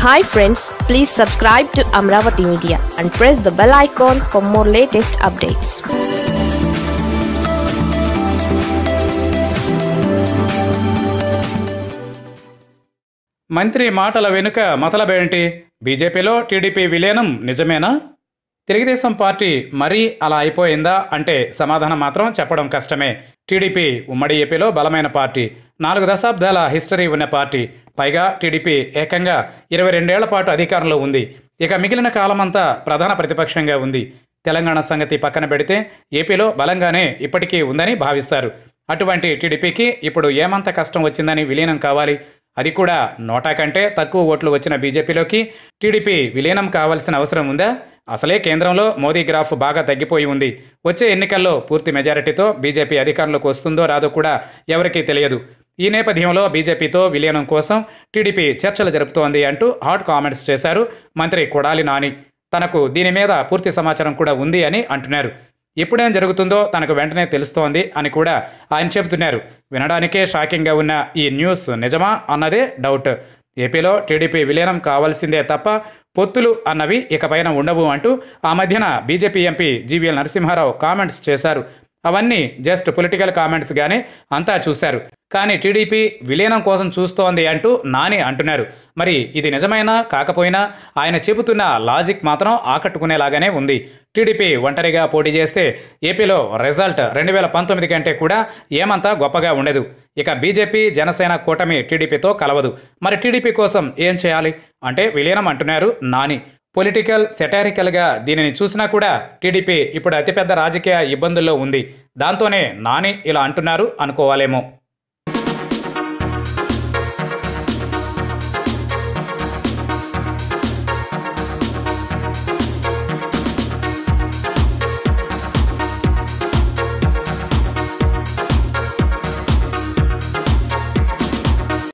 hi friends please subscribe to Amaravati media and press the bell icon for more latest updates మంత్రి మాటల వెనుక మతలబేంటి బీజేపీలో TDP విలీనం నిజమేనా తెలుగుదేశం పార్టీ మరీ అలా అయిపోయిందా అంటే సమాధానం మాత్రం చెప్పడం కష్టమే టీడీపీ ఉమ్మడి ఏపీలో బలమైన పార్టీ నాలుగు దశాబ్దాల హిస్టరీ ఉన్న పార్టీ పైగా టీడీపీ ఏకంగా ఇరవై రెండేళ్ల పాటు అధికారంలో ఉంది ఇక మిగిలిన కాలమంతా ప్రధాన ప్రతిపక్షంగా ఉంది తెలంగాణ సంగతి పక్కన పెడితే ఏపీలో బలంగానే ఇప్పటికీ ఉందని భావిస్తారు అటువంటి టీడీపీకి ఇప్పుడు ఏమంత కష్టం వచ్చిందని విలీనం కావాలి అది కూడా నోటా కంటే తక్కువ ఓట్లు వచ్చిన బీజేపీలోకి టీడీపీ విలీనం కావాల్సిన అవసరం ఉందా అసలే కేంద్రంలో మోదీ గ్రాఫ్ బాగా తగ్గిపోయి ఉంది వచ్చే ఎన్నికల్లో పూర్తి మెజారిటీతో బీజేపీ అధికారంలోకి వస్తుందో రాదో కూడా ఎవరికీ తెలియదు ఈ నేపథ్యంలో బీజేపీతో విలీనం కోసం టీడీపీ చర్చలు జరుపుతోంది అంటూ హాట్ కామెంట్స్ చేశారు మంత్రి కొడాలి నాని తనకు దీని మీద పూర్తి సమాచారం కూడా ఉంది అని అంటున్నారు ఇప్పుడేం జరుగుతుందో తనకు వెంటనే తెలుస్తోంది అని కూడా ఆయన చెబుతున్నారు వినడానికే షాకింగ్గా ఉన్న ఈ న్యూస్ నిజమా అన్నదే డౌట్ ఏపీలో టీడీపీ విలీనం కావాల్సిందే తప్ప పొత్తులు అన్నవి ఇకపైన ఉండవు అంటూ ఆ మధ్యన BJP MP GVL Narasimharao comments చేశారు అవన్నీ జస్ట్ పొలిటికల్ కామెంట్స్ గానే అంతా చూశారు కానీ టీడీపీ విలీనం కోసం చూస్తోంది అంటూ నాని అంటున్నారు మరి ఇది నిజమైనా కాకపోయినా ఆయన చెబుతున్న లాజిక్ మాత్రం ఆకట్టుకునేలాగానే ఉంది టీడీపీ ఒంటరిగా పోటీ చేస్తే ఏపీలో రిజల్ట్ రెండు వేల పంతొమ్మిది కంటే కూడా ఏమంతా గొప్పగా ఉండదు ఇక బీజేపీ జనసేన కూటమి టీడీపీతో కలవదు మరి టీడీపీ కోసం ఏం చేయాలి అంటే విలీనం అంటున్నారు నాని పొలిటికల్ సెటారికల్గా దీనిని చూసినా కూడా టీడీపీ ఇప్పుడు అతిపెద్ద రాజకీయ ఇబ్బందుల్లో ఉంది దాంతోనే నాని ఇలా అంటున్నారు అనుకోవాలేమో